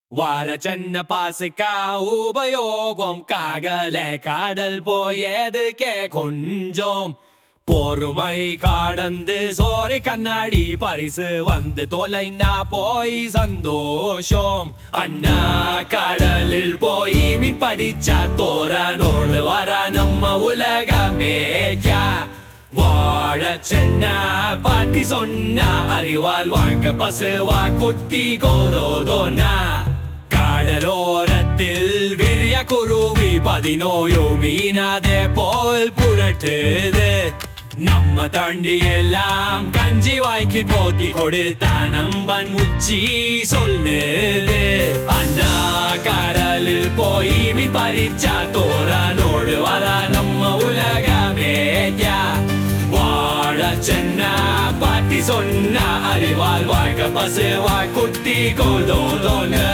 வார சென்ன பாசிக்கா உபயோகம் காகலே காடல் போயதுக்கே கொஞ்சம் பொறுமை காடந்து சோரி கண்ணாடி பரிசு வந்து தொலைந்தா போய் சந்தோஷம் அண்ணா கடலில் போய் மீன் படிச்சா தோரனோடு வர நம்ம உலகமேக்கா வாழ சென்ன பாட்டி சொன்ன அறிவால் வாழ்க்க பசுவா குட்டி கோரோதோனா கடலோரத்தில் விரிய குருவி பதினோயோ மீனாதே போல் புரட்டுது நம்ம தாண்டி எல்லாம் கஞ்சி வாய்க்கு போட்டி கொடுத்தா நம்பன் உச்சி சொல்லுது அண்ணா கடலில் போய் மீன் பறிச்சா தோரனோடு வர நம்ம உலகமேயா வாழ சென்ன பாட்டி சொன்ன அறிவால் வாழ்க பசுவாய் குட்டி கோதோதோன்னு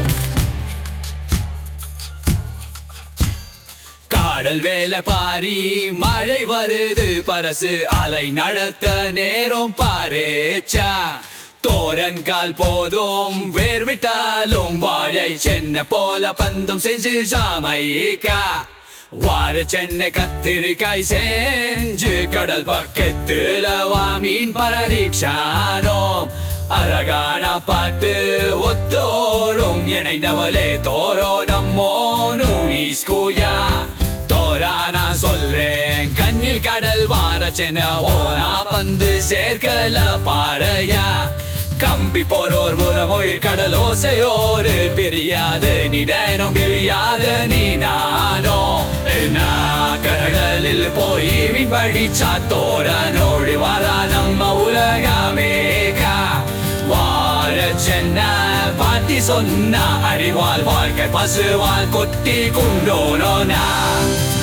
காடல் வேலை பாரி மழை வருது பரசு அலை நடத்த நேரம் பாரேச்சா தோரன்கால் போதும் வேர்விட்டாலும் வாழை சென்ன போல பந்தம் செஞ்சு சாமைக்கா வார சென்னை கத்திரிக்காய் செஞ்சு கடல் பக்கத்துல வா மீன் பரதீட்சானோம் அழகான பாட்டு ஒத்தோரும் இணைந்தவளே தோரோ நம்மோனு ஸ்கூயா தோரா நான் சொல்றேன் கண்ணில் கடல் வார சென்ன ஓனா வந்து சேர்க்கல பாறையா கம்பி போரோர் முறமொழி கடலோசையோரு பிரியாது நிடனும் பிரியாது நீ நானோ என்ன கடலில் போய் மீன் படிச்சா தோரனோடி வர நம்ம உலகமேகா வாழ சென்ன பாட்டி சொன்ன அறிவால் வாழ்க்கை பசுவால் கொட்டி கொண்டோனோ நான்